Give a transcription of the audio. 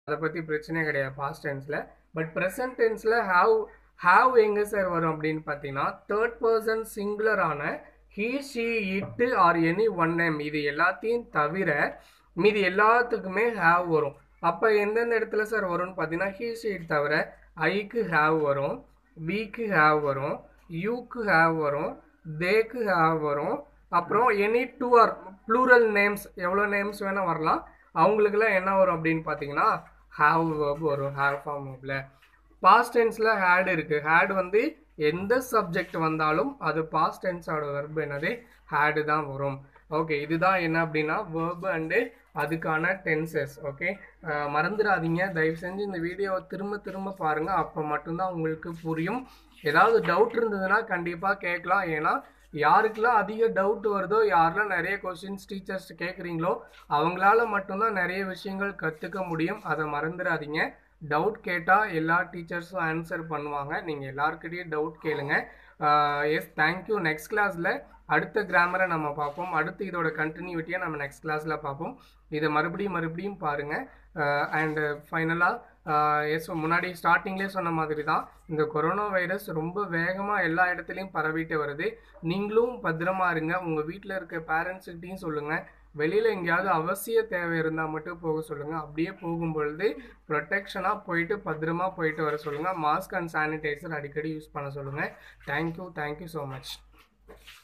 அதை பற்றி பிரச்சனையே கிடையாது பாஸ்ட் டென்ஸில் பட் ப்ரெசன்ட் டென்ஸில் ஹாவ் ஹாவ் எங்கே சார் வரும் அப்படின்னு பார்த்தீங்கன்னா தேர்ட் பர்சன் சிங்குலரான he she it or any one name இது எல்லாத்தையும் தவிர மீதி எல்லாத்துக்குமே ஹாவ் வரும் அப்போ எந்தெந்த இடத்துல சார் வரும்னு பார்த்தீங்கன்னா ஹீ ஷீட் தவிர ஐக்கு ஹாவ் வரும் விக்கு ஹாவ் வரும் யூக்கு ஹாவ் வரும் தேக்கு ஹாவ் வரும் அப்புறம் any two or plural names எவ்வளோ நேம்ஸ் வேணால் வரலாம் அவங்களுக்குலாம் என்ன வரும் அப்படின்னு பார்த்தீங்கன்னா ஹாவ் verb வரும் ஹாவ் ஃபார்ம் வேர்பில் பாஸ்ட் டென்ஸில் ஹேட் இருக்குது ஹேட் வந்து எந்த சப்ஜெக்ட் வந்தாலும் அது பாஸ்ட் டென்ஸோட வெர்ப் என்னது ஹேடு தான் வரும் ஓகே இதுதான் என்ன அப்படின்னா வேர்பு அண்டு அதுக்கான டென்சஸ் ஓகே மறந்துடாதீங்க தயவு செஞ்சு இந்த வீடியோவை திரும்ப திரும்ப பாருங்கள் அப்போ மட்டும்தான் உங்களுக்கு புரியும் ஏதாவது டவுட் இருந்ததுன்னா கண்டிப்பாக கேட்கலாம் ஏன்னா யாருக்கெல்லாம் அதிக டவுட் வருதோ யாரெல்லாம் நிறைய கொஸ்டின்ஸ் டீச்சர்ஸ் கேட்குறீங்களோ அவங்களால மட்டும்தான் நிறைய விஷயங்கள் கற்றுக்க முடியும் அதை மறந்துடாதீங்க டவுட் கேட்டால் எல்லா டீச்சர்ஸும் ஆன்சர் பண்ணுவாங்க நீங்கள் எல்லாருக்கிட்டையும் டவுட் கேளுங்க எஸ் தேங்க்யூ நெக்ஸ்ட் கிளாஸில் அடுத்த கிராமரை நம்ம பார்ப்போம் அடுத்து இதோட கண்டினியூட்டியை நம்ம நெக்ஸ்ட் கிளாஸில் பார்ப்போம் இதை மறுபடியும் மறுபடியும் பாருங்கள் அண்டு ஃபைனலாக எஸ் முன்னாடி ஸ்டார்டிங்லேயே சொன்ன மாதிரி தான் இந்த கொரோனா வைரஸ் ரொம்ப வேகமாக எல்லா இடத்துலையும் பரவிட்டு வருது நீங்களும் பத்திரமா இருங்க உங்கள் வீட்டில் இருக்க பேரண்ட்ஸ்கிட்டையும் சொல்லுங்கள் வெளியில் எங்கேயாவது அவசிய தேவை இருந்தால் மட்டும் போக சொல்லுங்கள் அப்படியே போகும் பொழுது ப்ரொடெக்ஷனாக போயிட்டு பத்திரமா போயிட்டு வர சொல்லுங்கள் மாஸ்க் அண்ட் சானிடைசர் அடிக்கடி யூஸ் பண்ண சொல்லுங்கள் தேங்க்யூ தேங்க்யூ ஸோ மச்